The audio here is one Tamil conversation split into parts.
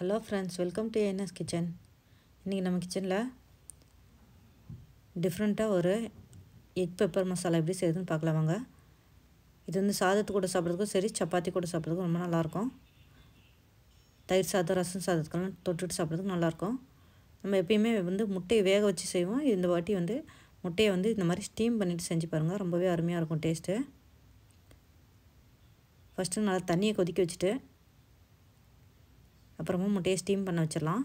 hello friends welcome to NS kitchen இன்றைக்கி நம்ம கிச்சனில் டிஃப்ரெண்ட்டாக ஒரு எக் பெப்பர் மசாலா எப்படி செய்யுதுன்னு பார்க்கலாம் வாங்க இது வந்து சாதத்து கூட சாப்பிட்றதுக்கும் சரி சப்பாத்தி கூட சாப்பிட்றதுக்கும் ரொம்ப நல்லாயிருக்கும் தயிர் சாதம் ரசம் சாதத்துக்கெல்லாம் தொட்டுட்டு சாப்பிட்றதுக்கு நல்லாயிருக்கும் நம்ம எப்பயுமே வந்து முட்டையை வேக வச்சு செய்வோம் இந்த வாட்டி வந்து முட்டையை வந்து இந்த மாதிரி ஸ்டீம் பண்ணிவிட்டு செஞ்சு பாருங்கள் ரொம்பவே அருமையாக இருக்கும் டேஸ்ட்டு ஃபஸ்ட்டு நல்லா தண்ணியை கொதிக்க வச்சுட்டு அப்புறமா முட்டையை ஸ்டீம் பண்ண வச்சிடலாம்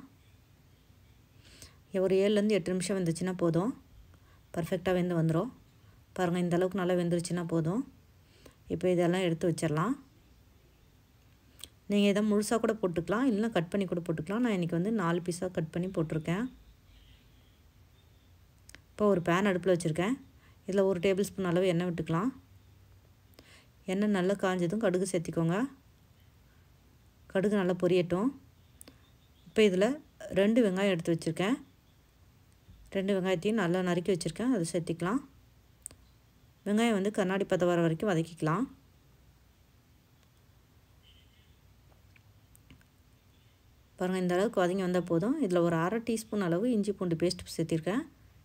ஒரு ஏழுலேருந்து எட்டு நிமிஷம் வெந்துச்சுன்னா போதும் பர்ஃபெக்டாக வெந்து வந்துடும் பாருங்கள் இந்த அளவுக்கு நல்லா வெந்துருச்சுன்னா போதும் இப்போ இதெல்லாம் எடுத்து வச்சிடலாம் நீங்கள் இதை முழுசாக கூட போட்டுக்கலாம் இல்லைனா கட் பண்ணி கூட போட்டுக்கலாம் நான் இன்றைக்கி வந்து நாலு பீஸாக கட் பண்ணி போட்டிருக்கேன் இப்போ ஒரு பேன் அடுப்பில் வச்சுருக்கேன் இதில் ஒரு டேபிள் ஸ்பூன் அளவு எண்ணெய் விட்டுக்கலாம் எண்ணெய் நல்லா காஞ்சதும் கடுகு சேர்த்திக்கோங்க கடுகு நல்லா பொரியட்டும் இப்போ இதில் ரெண்டு வெங்காயம் எடுத்து வச்சுருக்கேன் ரெண்டு வெங்காயத்தையும் நல்லா நறுக்கி வச்சுருக்கேன் அதை சேர்த்திக்கலாம் வெங்காயம் வந்து கண்ணாடி பதம் வர வரைக்கும் வதக்கிக்கலாம் பாருங்கள் இந்த அளவுக்கு வதங்கி வந்தால் போதும் இதில் ஒரு அரை டீஸ்பூன் அளவு இஞ்சி பூண்டு பேஸ்ட் சேர்த்திருக்கேன்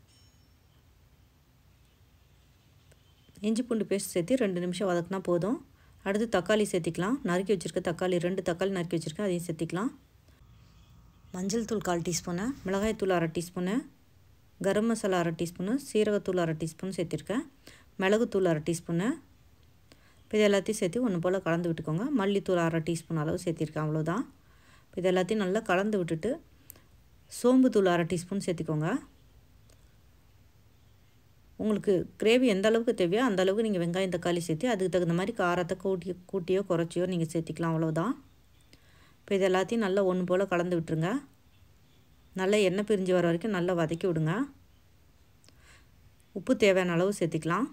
இஞ்சி பூண்டு பேஸ்ட் சேர்த்து ரெண்டு நிமிஷம் வதக்கினா போதும் அடுத்து தக்காளி சேர்த்திக்கலாம் நறுக்கி வச்சுருக்க தக்காளி ரெண்டு தக்காளி நறுக்கி வச்சுருக்கேன் அதையும் சேர்த்திக்கலாம் மஞ்சள் தூள் கால் டீஸ்பூனு மிளகாய் தூள் அரை டீஸ்பூனு கரம் மசாலா அரை டீஸ்பூனு சீரகத்தூள் அரை டீஸ்பூன் சேர்த்திருக்கேன் மிளகுத்தூள் அரை டீஸ்பூனு இப்போ இது எல்லாத்தையும் சேர்த்து ஒன்று போல் கலந்து விட்டுக்கோங்க மல்லித்தூள் அரை டீஸ்பூன் அளவு சேர்த்திருக்கேன் அவ்வளோதான் இப்போ இது எல்லாத்தையும் நல்லா கலந்து விட்டுட்டு சோம்பு தூள் அரை டீஸ்பூன் சேர்த்திக்கோங்க உங்களுக்கு கிரேவி எந்த அளவுக்கு தேவையோ அந்த அளவுக்கு நீங்கள் வெங்காயம் தக்காளி சேர்த்து அதுக்கு தகுந்த மாதிரி காரத்தை கூட்டி கூட்டியோ குறைச்சியோ நீங்கள் சேர்த்திக்கலாம் அவ்வளோதான் இப்போ இது எல்லாத்தையும் நல்லா ஒன்று போல் கலந்து விட்டுருங்க நல்லா எண்ணெய் பிரிஞ்சு வர வரைக்கும் நல்லா வதக்கி விடுங்க உப்பு தேவையான அளவு சேர்த்திக்கலாம்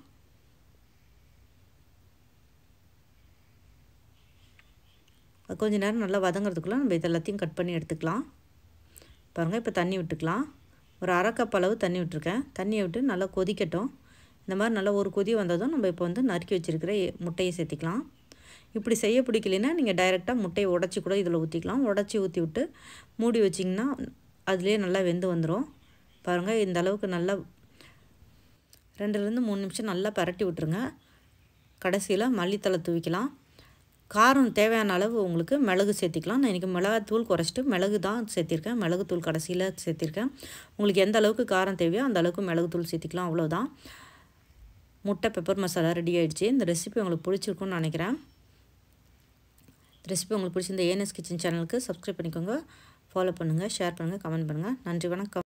கொஞ்ச நேரம் நல்லா வதங்கிறதுக்குள்ளே நம்ம இது எல்லாத்தையும் கட் பண்ணி எடுத்துக்கலாம் பாருங்கள் இப்போ தண்ணி விட்டுக்கலாம் ஒரு அரை கப் அளவு தண்ணி விட்டுருக்கேன் தண்ணியை விட்டு நல்லா கொதிக்கட்டும் இந்த மாதிரி நல்லா ஒரு கொதி வந்ததும் நம்ம இப்போ வந்து நறுக்கி வச்சுருக்கிற முட்டையை சேர்த்திக்கலாம் இப்படி செய்ய பிடிக்கலைன்னா நீங்கள் டைரெக்டாக முட்டையை உடச்சி கூட இதில் ஊற்றிக்கலாம் உடச்சி ஊற்றி விட்டு மூடி வச்சிங்கன்னா அதுலேயே நல்லா வெந்து வந்துடும் பாருங்கள் இந்த அளவுக்கு நல்லா ரெண்டுலேருந்து மூணு நிமிஷம் நல்லா பரட்டி விட்டுருங்க கடைசியில் மல்லித்தலை தூவிக்கலாம் காரம் தேவையான அளவு உங்களுக்கு மிளகு சேர்த்திக்கலாம் நான் இன்றைக்கி மிளகாத்தூள் குறைச்சிட்டு மிளகு தான் சேர்த்திருக்கேன் மிளகுத்தூள் கடைசியில் சேர்த்திருக்கேன் உங்களுக்கு எந்த அளவுக்கு காரம் தேவையோ அந்த அளவுக்கு மிளகுத்தூள் சேர்த்திக்கலாம் அவ்வளோதான் முட்டை பெப்பர் மசாலா ரெடி ஆகிடுச்சு இந்த ரெசிபி உங்களுக்கு பிடிச்சிருக்குன்னு நினைக்கிறேன் ரெசிபி உங்களுக்கு பிடிச்சிருந்த ஏஎன்எஸ் கிச்சன் சேனலுக்கு சப்ஸ்கிரைப் பண்ணிக்கோங்க ஃபாலோ பண்ணுங்கள் ஷேர் பண்ணுங்கள் கமெண்ட் பண்ணுங்கள் நன்றி வணக்கம்